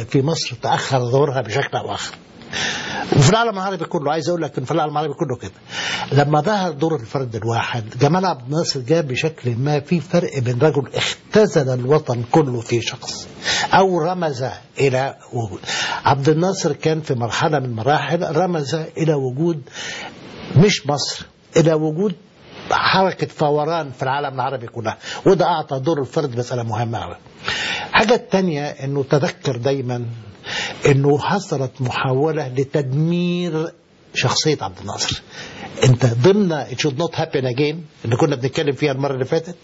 لكن في مصر تاخر ظهورها بشكل او اخر وفي العالم العربي كله عايز اقول لك ان في العالم العربي كله كده لما ظهر دور الفرد الواحد جمال عبد الناصر جاب بشكل ما في فرق بين رجل اختزل الوطن كله في شخص او رمز الى وجود عبد الناصر كان في مرحله من المراحل رمز الى وجود مش مصر الى وجود حركة فوران في العالم العربي كلها وده أعطى دور الفرد مسألة مهمة أوي. حاجة التانية أنه تذكر دايما أنه حصلت محاولة لتدمير شخصية عبد الناصر انت ضمن it should not happen again اللي كنا بنتكلم فيها المرة اللي فاتت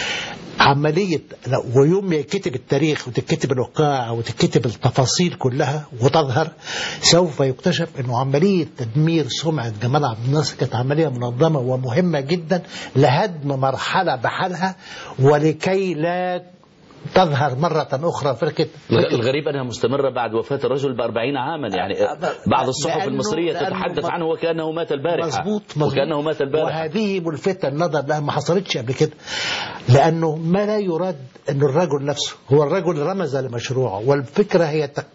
عملية لا، ويوم ما يتكتب التاريخ وتتكتب الوقائع وتتكتب التفاصيل كلها وتظهر سوف يكتشف انه عملية تدمير سمعة جمال عبد الناصر كانت عملية منظمة ومهمة جدا لهدم مرحلة بحالها ولكي لا تظهر مرة أخرى فرقة الغريب أنها مستمرة بعد وفاة الرجل بأربعين عاما يعني بعض الصحف لأنه- المصرية لأنه تتحدث مظ- عنه وكأنه مات البارحة مظبوط مظبوط وكأنه مات البارحة وهذه ملفتة النظر لها ما حصلتش قبل كده لأنه ما لا يراد أن الرجل نفسه هو الرجل رمز لمشروعه والفكرة هي تق-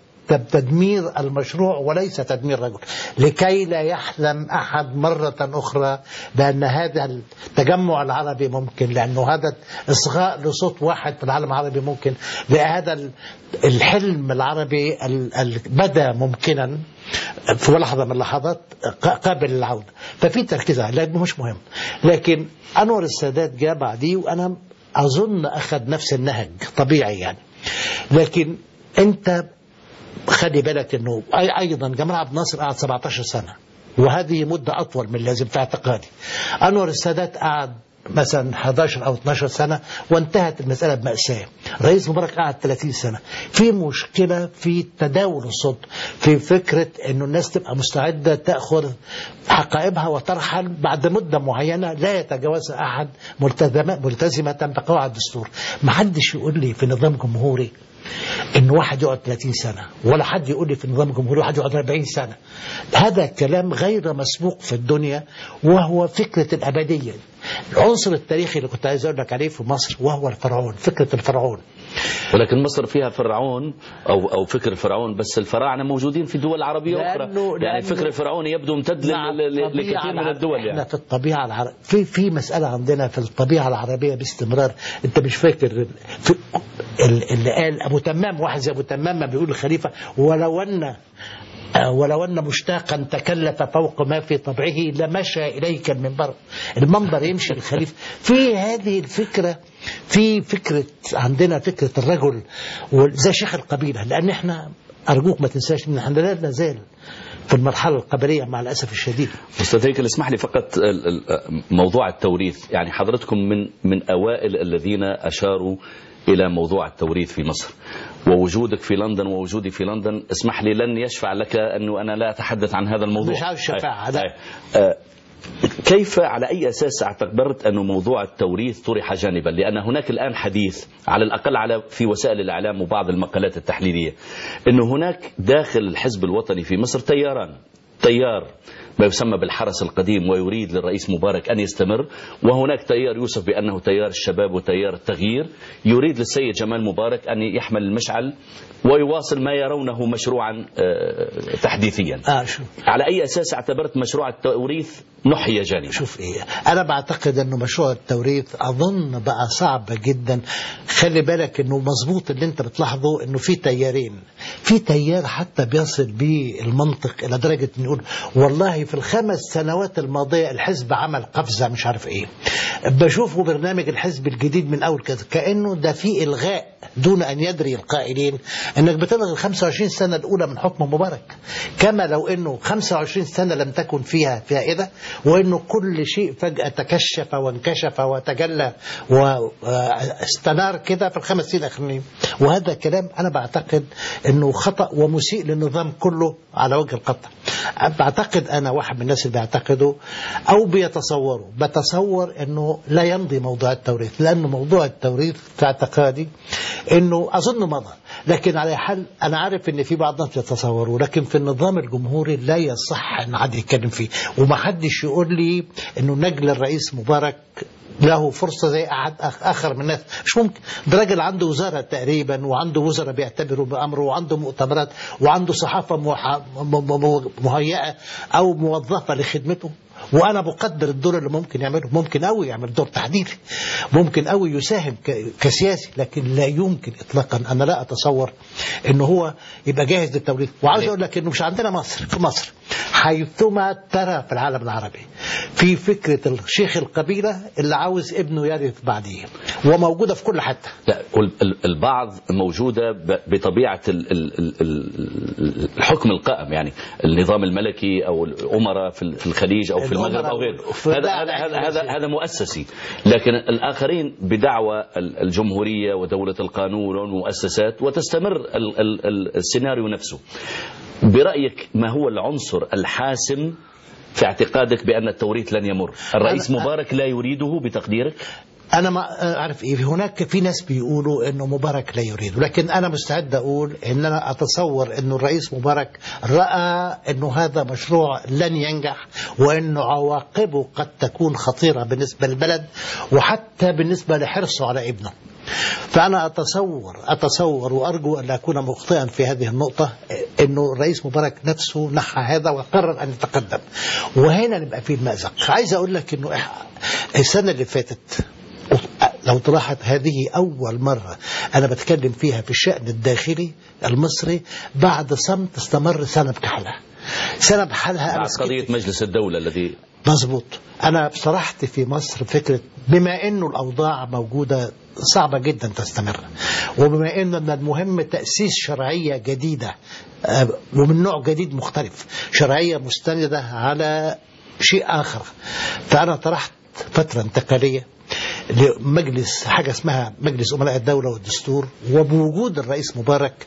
تدمير المشروع وليس تدمير رجل لكي لا يحلم أحد مرة أخرى بأن هذا التجمع العربي ممكن لأنه هذا إصغاء لصوت واحد في العالم العربي ممكن لهذا ال- الحلم العربي ال- ال- بدا ممكنا في لحظة من اللحظات ق- قابل للعودة ففي تركيز عليه لكن مش مهم لكن أنور السادات جاء بعديه وأنا أظن أخذ نفس النهج طبيعي يعني لكن أنت خلي بالك انه أي- ايضا جمال عبد الناصر قعد 17 سنه وهذه مده اطول من اللازم في اعتقادي انور السادات قعد مثلا 11 او 12 سنه وانتهت المساله بماساه رئيس مبارك قعد 30 سنه في مشكله في تداول الصوت في فكره انه الناس تبقى مستعده تاخذ حقائبها وترحل بعد مده معينه لا يتجاوزها احد ملتزمه ملتزمه بقواعد الدستور ما حدش يقول لي في نظام جمهوري ان واحد يقعد 30 سنه ولا حد يقول لي في النظام الجمهوري واحد يقعد 40 سنه هذا كلام غير مسبوق في الدنيا وهو فكره الابديه العنصر التاريخي اللي كنت عايز اقول لك عليه في مصر وهو الفرعون فكره الفرعون ولكن مصر فيها فرعون أو أو فكر الفرعون بس الفراعنة موجودين في دول عربية أخرى لأنه- يعني لأنه- الفكر الفرعوني يبدو امتد لل- مع لل- الطبيعة لكثير من الع- الدول احنا يعني في الطبيعه العربية في في مساله عندنا في الطبيعه العربيه باستمرار انت مش فاكر في ال- اللي قال ابو تمام واحد زي ابو تمام ما بيقول الخليفه ولو ان آه، ولو أن مشتاقا تكلف فوق ما في طبعه لمشى إليك المنبر المنبر يمشي الخليفة في هذه الفكرة في فكرة عندنا فكرة الرجل زي شيخ القبيلة لأن احنا أرجوك ما تنساش إن احنا لا نزال في المرحلة القبلية مع الأسف الشديد أستاذ هيكل اسمح لي فقط ال- ال- موضوع التوريث يعني حضرتكم من من أوائل الذين أشاروا إلى موضوع التوريث في مصر ووجودك في لندن ووجودي في لندن اسمح لي لن يشفع لك أنه أنا لا أتحدث عن هذا الموضوع مش عاوز شفاعة، أي- لا. أي. آه، كيف على أي أساس اعتبرت أن موضوع التوريث طرح جانبا لأن هناك الآن حديث على الأقل على في وسائل الإعلام وبعض المقالات التحليلية أنه هناك داخل الحزب الوطني في مصر تياران تيار ما يسمى بالحرس القديم ويريد للرئيس مبارك أن يستمر وهناك تيار يوصف بأنه تيار الشباب وتيار التغيير يريد للسيد جمال مبارك أن يحمل المشعل ويواصل ما يرونه مشروعا آه، تحديثيا آه شوف على أي أساس اعتبرت مشروع التوريث نحي جانبا شوف ايه انا بعتقد انه مشروع التوريث اظن بقى صعب جدا خلي بالك انه مظبوط اللي انت بتلاحظه انه في تيارين في تيار حتى بيصل بيه المنطق الى درجه انه يقول والله في الخمس سنوات الماضيه الحزب عمل قفزه مش عارف ايه بشوفه برنامج الحزب الجديد من اول كده كانه ده في الغاء دون ان يدري القائلين انك بتلغي ال 25 سنه الاولى من حكم مبارك كما لو انه 25 سنه لم تكن فيها فائده وانه كل شيء فجاه تكشف وانكشف وتجلى واستنار كده في الخمس سنين الاخرين وهذا كلام انا بعتقد انه خطا ومسيء للنظام كله على وجه القطع بعتقد انا واحد من الناس اللي بيعتقدوا او بيتصوروا بتصور انه لا يمضي موضوع التوريث لانه موضوع التوريث في اعتقادي انه اظن مضى لكن على حال انا عارف ان في بعض الناس يتصوروا لكن في النظام الجمهوري لا يصح ان حد يتكلم فيه وما حدش يقول لي انه نجل الرئيس مبارك له فرصة زي أحد أخ- آخر من الناس مش ممكن ده راجل عنده وزارة تقريبا وعنده وزراء بيعتبروا بأمره وعنده مؤتمرات وعنده صحافة موح- م- م- مهيئة أو موظفة لخدمته وانا بقدر الدور اللي ممكن يعمله ممكن قوي يعمل دور تحديثي ممكن قوي يساهم ك- كسياسي لكن لا يمكن اطلاقا انا لا اتصور ان هو يبقى جاهز للتوليد وعاوز اقول لك انه مش عندنا مصر في مصر حيثما ترى في العالم العربي في فكره الشيخ القبيله اللي عاوز ابنه يرث بعديه وموجوده في كل حته لا ال- ال- البعض موجودة ب- بطبيعة ال- ال- ال- ال- الحكم القائم يعني النظام الملكي أو الأمراء في ال- في الخليج أو في المغرب الأمراء أو غيره في- هذا لا، هذا لا، هذا هذا, لا. هذا مؤسسي لكن الآخرين بدعوى ال- الجمهورية ودولة القانون والمؤسسات وتستمر ال- ال- ال- السيناريو نفسه برأيك ما هو العنصر الحاسم في اعتقادك بأن التوريث لن يمر الرئيس أنا- مبارك لا يريده بتقديرك انا ما اعرف ايه هناك في ناس بيقولوا انه مبارك لا يريد لكن انا مستعد اقول ان انا اتصور انه الرئيس مبارك راى انه هذا مشروع لن ينجح وانه عواقبه قد تكون خطيره بالنسبه للبلد وحتى بالنسبه لحرصه على ابنه فأنا أتصور أتصور وأرجو أن لا أكون مخطئا في هذه النقطة أنه الرئيس مبارك نفسه نحى هذا وقرر أن يتقدم وهنا نبقى في المأزق عايز أقول لك أنه إح- السنة اللي فاتت لو تلاحظ هذه أول مرة أنا بتكلم فيها في الشأن الداخلي المصري بعد صمت استمر سنة بكحلها سنة بحالها أنا بعد سكت قضية مجلس الدولة الذي مظبوط انا صرحت في مصر فكره بما انه الاوضاع موجوده صعبه جدا تستمر وبما انه من المهم تاسيس شرعيه جديده آه، ومن نوع جديد مختلف شرعيه مستنده على شيء اخر فانا طرحت فتره انتقاليه لمجلس حاجه اسمها مجلس امناء الدوله والدستور وبوجود الرئيس مبارك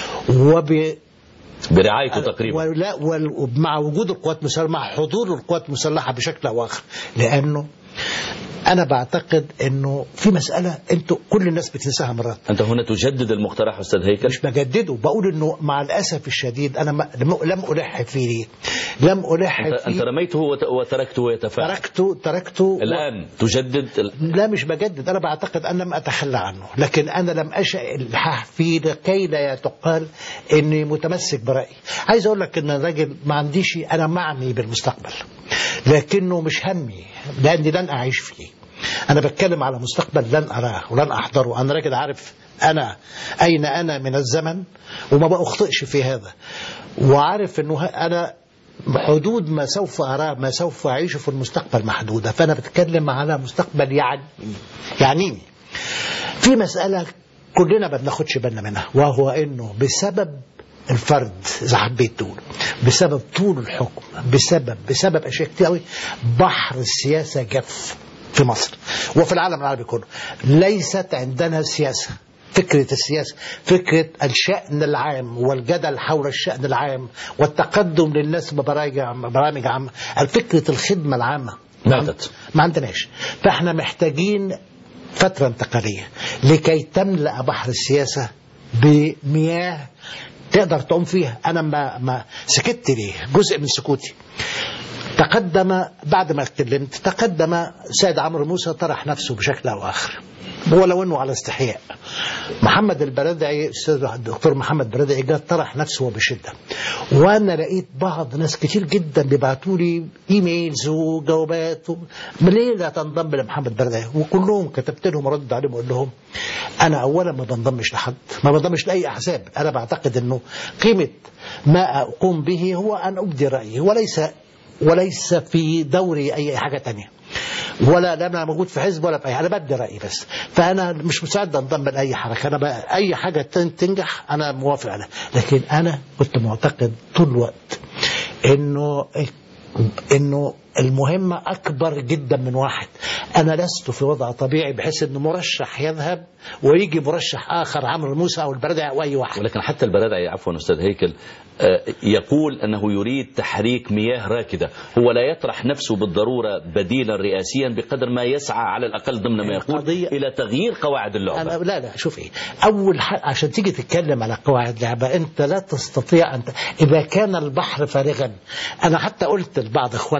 وب برعايته تقريبا ولا ومع وجود القوات المسلحه مع حضور القوات المسلحه بشكل او اخر لانه انا بعتقد انه في مساله انتوا كل الناس بتنساها مرات أنت هنا تجدد المقترح أستاذ هيكل مش بجدده بقول انه مع الاسف الشديد انا ما- لم لم الح فيه لم الح أنت, أنت فيه رميته وت- وتركته يتفاعل تركته تركته الآن تجدد ال- لا مش بجدد انا بعتقد ان لم اتخلى عنه لكن انا لم اشا الحاح فيه لكي لا تقال اني متمسك برايي عايز اقول لك ان الراجل ما عنديش انا معني بالمستقبل لكنه مش همي لاني لن اعيش فيه انا بتكلم على مستقبل لن اراه ولن احضره انا راجل عارف انا اين انا من الزمن وما بأخطئش في هذا وعارف انه ه- انا حدود ما سوف أراه ما سوف أعيشه في المستقبل محدودة فأنا بتكلم على مستقبل يعني يعنيني في مسألة كلنا ما بناخدش بالنا منها وهو أنه بسبب الفرد إذا حبيت تقول بسبب طول الحكم بسبب بسبب أشياء كتير قوي بحر السياسة جف في مصر وفي العالم العربي كله ليست عندنا سياسة فكرة السياسة فكرة الشأن العام والجدل حول الشأن العام والتقدم للناس ببرامج برامج عامة الفكرة الخدمة العامة ماتت. ما عندناش فاحنا محتاجين فترة انتقالية لكي تملأ بحر السياسة بمياه تقدر تعوم فيها أنا ما, ما سكت ليه جزء من سكوتي تقدم بعد ما اتكلمت تقدم سيد عمرو موسى طرح نفسه بشكل أو آخر ولو انه على استحياء محمد البردعي استاذ الدكتور محمد البردعي جاء طرح نفسه بشده وانا لقيت بعض ناس كتير جدا بيبعتوا لي ايميلز وجوابات و... ليه لا تنضم لمحمد البردعي وكلهم كتبت لهم رد عليهم اقول لهم انا اولا ما بنضمش لحد ما بنضمش لاي احزاب انا بعتقد انه قيمه ما اقوم به هو ان ابدي رايي وليس وليس في دوري اي حاجه تانية ولا لا انا موجود في حزب ولا في اي انا بدي رايي بس فانا مش مستعد انضم لاي حركه انا بقى اي حاجه تن- تنجح انا موافق عليها لكن انا كنت معتقد طول الوقت انه انه المهمة أكبر جدا من واحد أنا لست في وضع طبيعي بحيث أن مرشح يذهب ويجي مرشح آخر عمرو موسى أو البردعي أو أي واحد ولكن حتى البرادعي عفوا أستاذ هيكل آه، يقول أنه يريد تحريك مياه راكدة هو لا يطرح نفسه بالضرورة بديلا رئاسيا بقدر ما يسعى على الأقل ضمن ما يقول القضية- إلى تغيير قواعد اللعبة أنا لا لا شوف إيه أول حاجة عشان تيجي تتكلم على قواعد لعبة أنت لا تستطيع أن ت... إذا كان البحر فارغا أنا حتى قلت لبعض إخواننا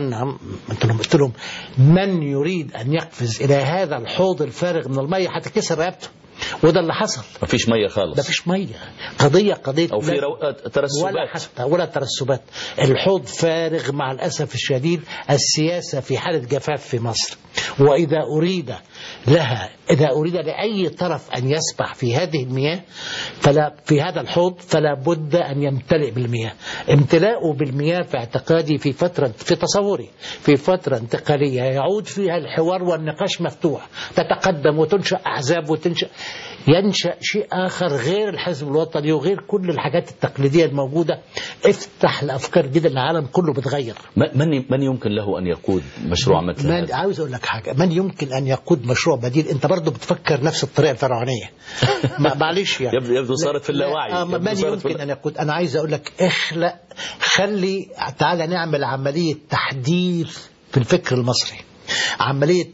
قلت لهم قلت لهم من يريد ان يقفز الى هذا الحوض الفارغ من الميه هتكسر رقبته وده اللي حصل مفيش ميه خالص ده فيش ميه قضيه قضيه او في لا- رو... ترسبات ولا حتى ولا ترسبات الحوض فارغ مع الأسف الشديد السياسة في حالة جفاف في مصر وإذا أريد لها إذا أريد لأي طرف أن يسبح في هذه المياه فلا في هذا الحوض فلا بد أن يمتلئ بالمياه امتلاؤه بالمياه في اعتقادي في فترة في تصوري في فترة انتقالية يعود فيها الحوار والنقاش مفتوح تتقدم وتنشأ أحزاب وتنشأ ينشأ شيء آخر غير الحزب الوطني وغير كل الحاجات التقليدية الموجودة افتح الأفكار جدا العالم كله بتغير م- من من يمكن له ان يقود مشروع مثل من هذا؟ عاوز اقول لك حاجه من يمكن ان يقود مشروع بديل انت برضه بتفكر نفس الطريقه الفرعونيه ما- معلش يعني يبدو- يبدو صارت في لا- اللاوعي. آه، يبدو من صارت في يمكن اللا- ان يقود انا عايز اقول لك اخلق خلي تعالى نعمل عمليه تحديث في الفكر المصري عمليه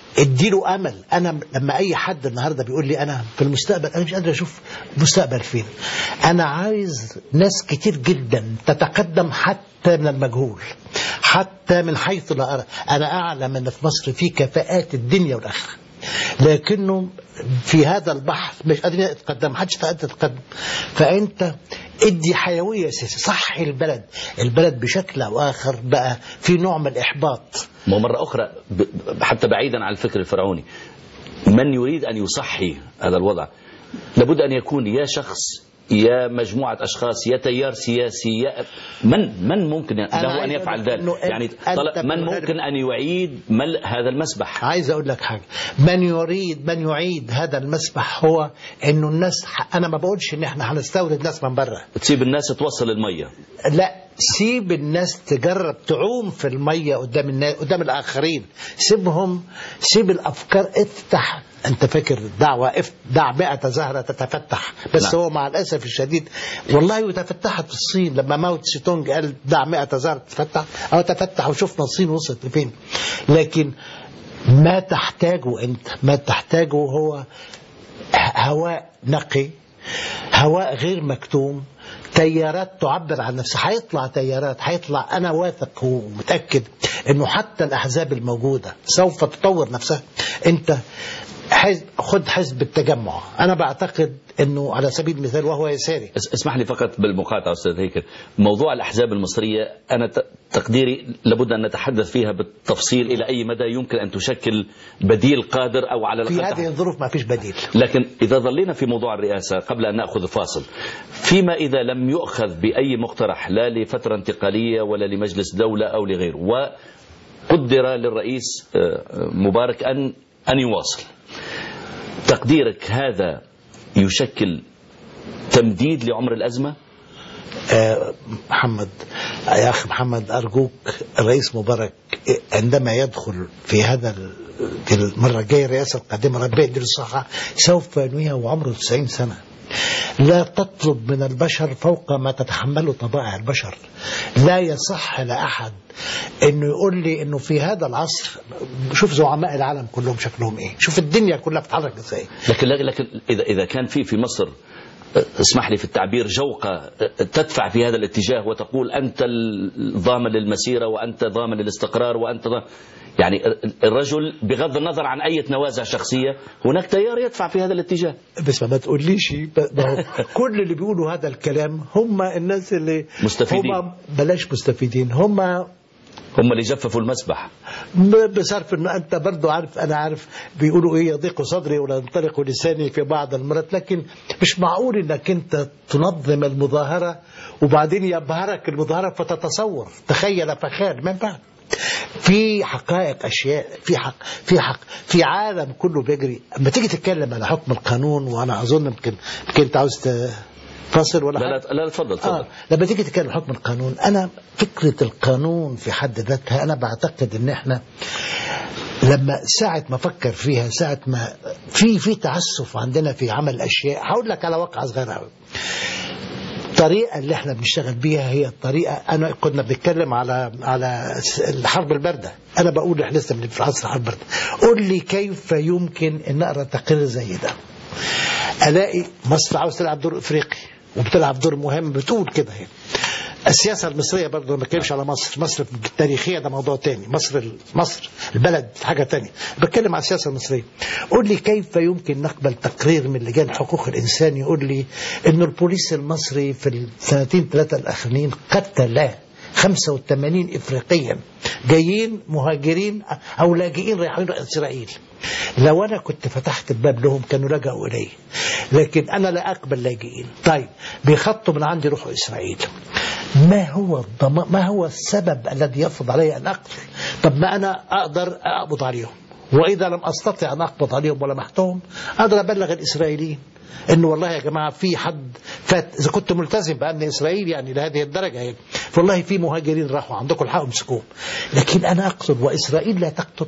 اديله امل انا لما اي حد النهارده بيقول لي انا في المستقبل انا مش قادر اشوف المستقبل فين انا عايز ناس كتير جدا تتقدم حتى من المجهول حتى من حيث لا ارى انا اعلم ان في مصر في كفاءات الدنيا والاخره لكنه في هذا البحث مش قادرين يتقدم محدش قادر يتقدم فانت ادي حيويه سياسيه صحي البلد البلد بشكل او اخر بقى في نوع من الاحباط ما هو مرة أخرى ب- حتى بعيدا عن الفكر الفرعوني من يريد أن يصحي هذا الوضع لابد أن يكون يا شخص يا مجموعة أشخاص يا تيار سياسي يا من من ممكن أنا له أن عايز يفعل أقول ذلك إنه يعني أنت طلب من بتغير- ممكن أن يعيد ملء هذا المسبح عايز اقول لك حاجه من يريد من يعيد هذا المسبح هو انه الناس انا ما بقولش ان احنا هنستورد ناس من بره تسيب الناس توصل المية لا سيب الناس تجرب تعوم في المية قدام الناس قدام الآخرين سيبهم سيب الأفكار افتح أنت فاكر الدعوة اف- دع مئة زهرة تتفتح بس نعم. هو مع الأسف الشديد والله وتفتحت في الصين لما ماو تسي تونج قال دع مئة زهرة تتفتح أو تفتح وشفنا الصين وصلت لفين لكن ما تحتاجه أنت ما تحتاجه هو هواء نقي هواء غير مكتوم تيارات تعبر عن نفسها هيطلع تيارات هيطلع انا واثق ومتاكد انه حتى الاحزاب الموجوده سوف تطور نفسها انت حزب خد حزب التجمع انا بعتقد انه على سبيل المثال وهو يساري اس- اسمح لي فقط بالمقاطعة أستاذ هيكل موضوع الأحزاب المصرية أنا ت- تقديري لابد أن نتحدث فيها بالتفصيل إلى أي مدى يمكن أن تشكل بديل قادر أو على في الأقل هذه الظروف ما فيش بديل لكن إذا ظلينا في موضوع الرئاسة قبل أن نأخذ فاصل فيما إذا لم يؤخذ بأي مقترح لا لفترة انتقالية ولا لمجلس دولة أو لغيره وقدر للرئيس آه، آه، مبارك أن أن يواصل تقديرك هذا يشكل تمديد لعمر الأزمة آه، محمد يا أخي محمد أرجوك الرئيس مبارك عندما يدخل في هذا ال- في المرة الجاية الرئاسة القادمة ربنا يديله الصحة سوف ينويها وعمره 90 سنة لا تطلب من البشر فوق ما تتحمله طبائع البشر لا يصح لأحد انه يقول لي انه في هذا العصر شوف زعماء العالم كلهم شكلهم ايه شوف الدنيا كلها بتتحرك ازاي لكن لكن إذا إذا كان في في مصر اسمح لي في التعبير جوقة تدفع في هذا الاتجاه وتقول أنت الضامن للمسيرة وأنت ضامن للاستقرار وأنت ضامن يعني الرجل بغض النظر عن أي نوازع شخصية هناك تيار يدفع في هذا الاتجاه بس ما تقوليش ب- ما هو كل اللي بيقولوا هذا الكلام هم الناس اللي مستفيدين. هم بلاش مستفيدين هم هم اللي جففوا المسبح ب- بصرف انه انت برضو عارف انا عارف بيقولوا ايه يضيق صدري ولا ينطلق لساني في بعض المرات لكن مش معقول انك انت تنظم المظاهره وبعدين يبهرك المظاهره فتتصور تخيل فخال ما ينفعش في حقائق اشياء في حق في حق في عالم كله بيجري اما تيجي تتكلم على حكم القانون وانا اظن يمكن يمكن انت عاوز ت- فاصل ولا لا حاجة؟ لا, لا تفضل تفضل آه. لما تيجي تتكلم حكم القانون انا فكره القانون في حد ذاتها انا بعتقد ان احنا لما ساعة ما افكر فيها ساعة ما في في تعسف عندنا في عمل اشياء هقول لك على واقعة صغيرة قوي الطريقة اللي احنا بنشتغل بيها هي الطريقة أنا كنا بنتكلم على على الحرب الباردة أنا بقول احنا لسه من في عصر الحرب الباردة قول لي كيف يمكن أن أقرأ تقرير زي ده ألاقي مصر عاوز تلعب دور إفريقي وبتلعب دور مهم بتقول كده هي السياسة المصرية برضه ما بتكلمش على مصر مصر التاريخية ده موضوع تاني مصر مصر البلد حاجة تانية بتكلم على السياسة المصرية قول لي كيف يمكن نقبل تقرير من لجان حقوق الإنسان يقول لي إن البوليس المصري في السنتين ثلاثة الأخرين قتل 85 إفريقيا جايين مهاجرين أو لاجئين رايحين إسرائيل لو أنا كنت فتحت الباب لهم كانوا لجأوا إلي لكن أنا لا أقبل لاجئين طيب بيخطوا من عندي يروحوا إسرائيل ما هو الضم... ما هو السبب الذي يفرض علي أن أقتل طب ما أنا أقدر أقبض عليهم وإذا لم أستطع أن أقبض عليهم ولمحتهم أقدر أبلغ الإسرائيليين انه والله يا جماعه في حد فات اذا كنت ملتزم بامن اسرائيل يعني لهذه الدرجه يعني والله في مهاجرين راحوا عندكم الحق امسكوهم لكن انا اقتل واسرائيل لا تقتل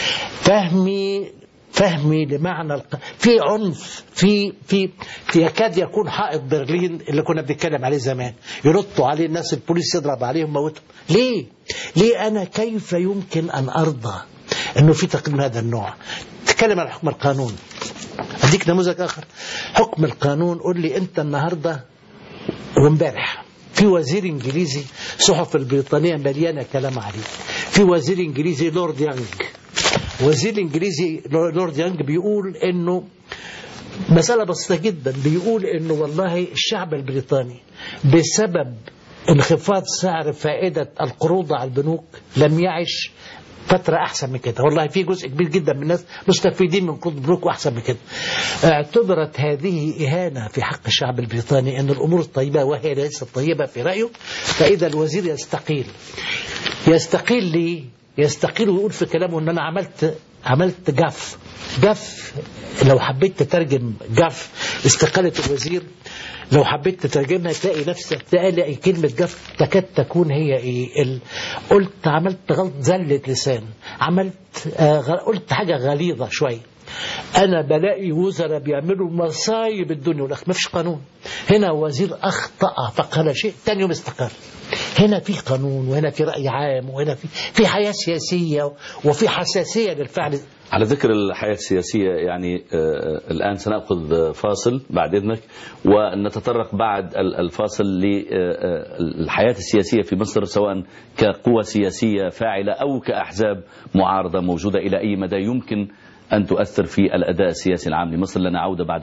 فهمي فهمي لمعنى الق... في عنف في في يكاد يكون حائط برلين اللي كنا بنتكلم عليه زمان ينطوا عليه الناس البوليس يضرب عليهم موتهم ليه؟ ليه انا كيف يمكن ان ارضى انه في تقديم هذا النوع؟ تتكلم عن حكم القانون اديك نموذج اخر حكم القانون قول لي انت النهارده وامبارح في وزير انجليزي صحف البريطانيه مليانه كلام عليه في وزير انجليزي لورد يانج وزير انجليزي لورد يانج بيقول انه مسألة بسيطة جدا بيقول انه والله الشعب البريطاني بسبب انخفاض سعر فائدة القروض على البنوك لم يعش فترة أحسن من كده والله في جزء كبير جدا من الناس مستفيدين من قروض البنوك وأحسن من كده اعتبرت هذه إهانة في حق الشعب البريطاني أن الأمور الطيبة وهي ليست طيبة في رأيه فإذا الوزير يستقيل يستقيل ليه يستقيل ويقول في كلامه ان انا عملت عملت جف جف لو حبيت تترجم جف استقالة الوزير لو حبيت تترجمها تلاقي نفسك تلاقي كلمة جف تكاد تكون هي ايه ال... قلت عملت غلط زلة لسان عملت آه قلت حاجة غليظة شوية انا بلاقي وزراء بيعملوا مصايب الدنيا والاخر ما فيش قانون هنا وزير اخطا فقال شيء ثاني يوم استقال هنا في قانون وهنا في راي عام وهنا في في حياه سياسيه وفي حساسيه للفعل على ذكر الحياة السياسية يعني آه الآن سنأخذ فاصل بعد إذنك ونتطرق بعد الفاصل للحياة السياسية في مصر سواء كقوى سياسية فاعلة أو كأحزاب معارضة موجودة إلى أي مدى يمكن أن تؤثر في الأداء السياسي العام لمصر لنا عودة بعد